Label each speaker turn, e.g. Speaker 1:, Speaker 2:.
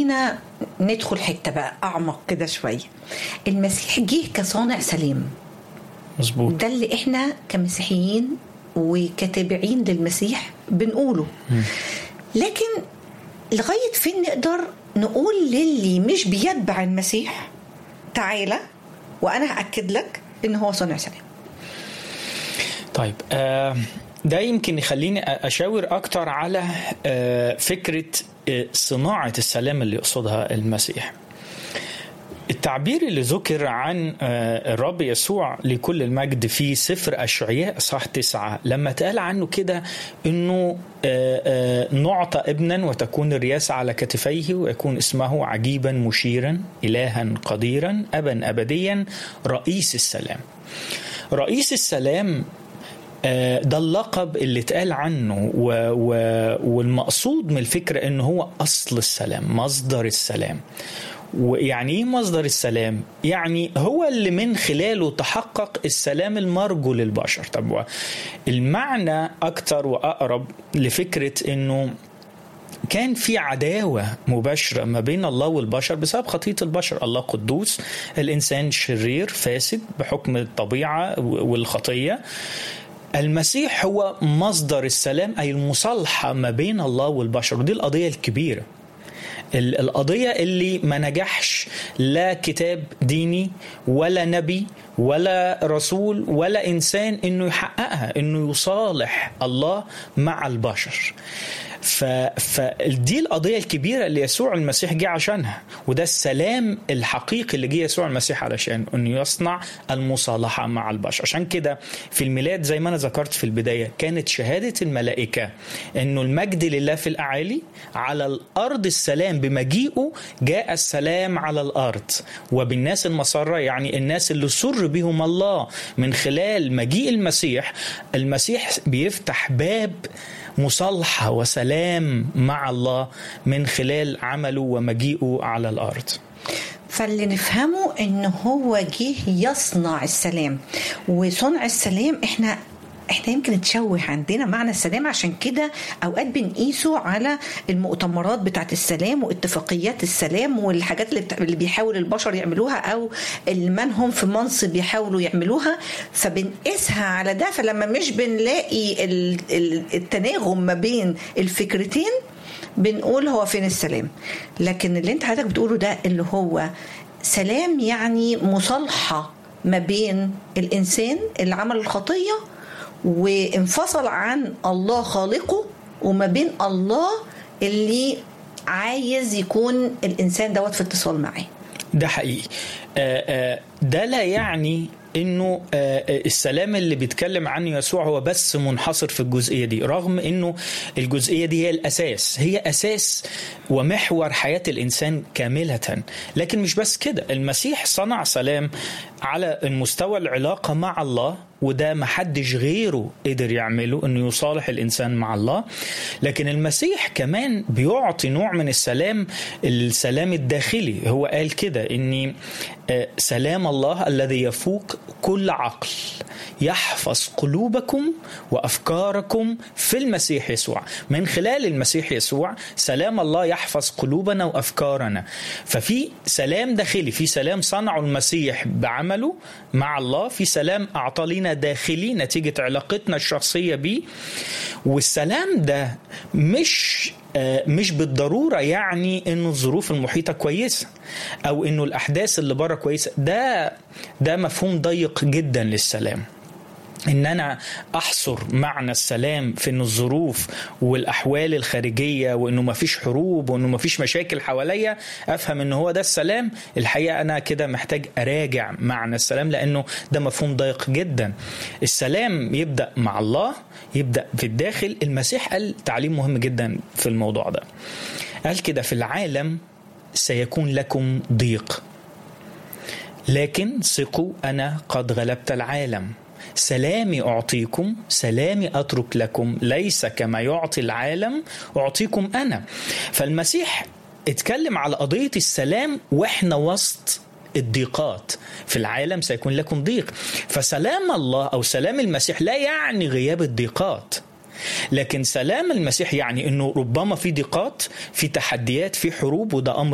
Speaker 1: هنا ندخل حته بقى اعمق كده شويه المسيح جه كصانع سلام
Speaker 2: مظبوط
Speaker 1: ده اللي احنا كمسيحيين وكتابعين للمسيح بنقوله لكن لغايه فين نقدر نقول للي مش بيتبع المسيح تعالى وانا هاكد لك ان هو صانع سلام
Speaker 2: طيب آه، ده يمكن يخليني أشاور أكتر على آه، فكرة آه، صناعة السلام اللي يقصدها المسيح التعبير اللي ذكر عن آه، الرب يسوع لكل المجد في سفر أشعياء صح تسعة لما اتقال عنه كده أنه آه، آه، نعطى ابنا وتكون الرياسة على كتفيه ويكون اسمه عجيبا مشيرا إلها قديرا أبا أبديا رئيس السلام رئيس السلام آه، ده اللقب اللي اتقال عنه و و والمقصود من الفكرة انه هو اصل السلام مصدر السلام ويعني ايه مصدر السلام يعني هو اللي من خلاله تحقق السلام المرجو للبشر طب و- المعنى اكتر واقرب لفكرة انه كان في عداوة مباشرة ما بين الله والبشر بسبب خطية البشر الله قدوس الإنسان شرير فاسد بحكم الطبيعة والخطية المسيح هو مصدر السلام أي المصالحة ما بين الله والبشر ودي القضية الكبيرة ال- القضية اللي ما نجحش لا كتاب ديني ولا نبي ولا رسول ولا إنسان إنه يحققها إنه يصالح الله مع البشر ف... فدي القضية الكبيرة اللي يسوع المسيح جه عشانها وده السلام الحقيقي اللي جه يسوع المسيح علشان انه يصنع المصالحة مع البشر عشان كده في الميلاد زي ما انا ذكرت في البداية كانت شهادة الملائكة انه المجد لله في الاعالي على الارض السلام بمجيئه جاء السلام على الارض وبالناس المسرة يعني الناس اللي سر بهم الله من خلال مجيء المسيح المسيح بيفتح باب مصالحة وسلام مع الله من خلال عمله ومجيئه على الأرض
Speaker 1: فاللي نفهمه ان هو جه يصنع السلام وصنع السلام احنا احنا يمكن تشوه عندنا معنى السلام عشان كده اوقات بنقيسه على المؤتمرات بتاعت السلام واتفاقيات السلام والحاجات اللي, بت... اللي بيحاول البشر يعملوها او من هم في منصب يحاولوا يعملوها فبنقيسها على ده فلما مش بنلاقي ال... ال- التناغم ما بين الفكرتين بنقول هو فين السلام لكن اللي انت حضرتك بتقوله ده اللي هو سلام يعني مصالحة ما بين الإنسان اللي عمل الخطية وانفصل عن الله خالقه وما بين الله اللي عايز يكون الإنسان دوت في اتصال معاه
Speaker 2: ده حقيقي آه، آه، ده لا يعني انه آه، السلام اللي بيتكلم عنه يسوع هو بس منحصر في الجزئيه دي رغم انه الجزئيه دي هي الاساس هي اساس ومحور حياه الانسان كامله لكن مش بس كده المسيح صنع سلام على المستوى العلاقه مع الله وده ما حدش غيره قدر يعمله انه يصالح الانسان مع الله لكن المسيح كمان بيعطي نوع من السلام السلام الداخلي هو قال كده اني آه، سلام الله الذي يفوق كل عقل يحفظ قلوبكم وافكاركم في المسيح يسوع من خلال المسيح يسوع سلام الله يحفظ قلوبنا وافكارنا ففي سلام داخلي في سلام صنعه المسيح بعمله مع الله في سلام اعطى لنا داخلي نتيجه علاقتنا الشخصيه بيه والسلام ده مش آه، مش بالضروره يعني انه الظروف المحيطه كويسه او انه الاحداث اللي بره كويسه ده ده مفهوم ضيق جدا للسلام ان انا احصر معنى السلام في ان الظروف والاحوال الخارجيه وانه ما فيش حروب وانه ما فيش مشاكل حواليا افهم ان هو ده السلام الحقيقه انا كده محتاج اراجع معنى السلام لانه ده مفهوم ضيق جدا السلام يبدا مع الله يبدا في الداخل المسيح قال تعليم مهم جدا في الموضوع ده قال كده في العالم سيكون لكم ضيق لكن ثقوا انا قد غلبت العالم سلامي اعطيكم سلامي اترك لكم ليس كما يعطي العالم اعطيكم انا فالمسيح اتكلم على قضيه السلام واحنا وسط الضيقات في العالم سيكون لكم ضيق فسلام الله او سلام المسيح لا يعني غياب الضيقات لكن سلام المسيح يعني انه ربما في ضيقات في تحديات في حروب وده امر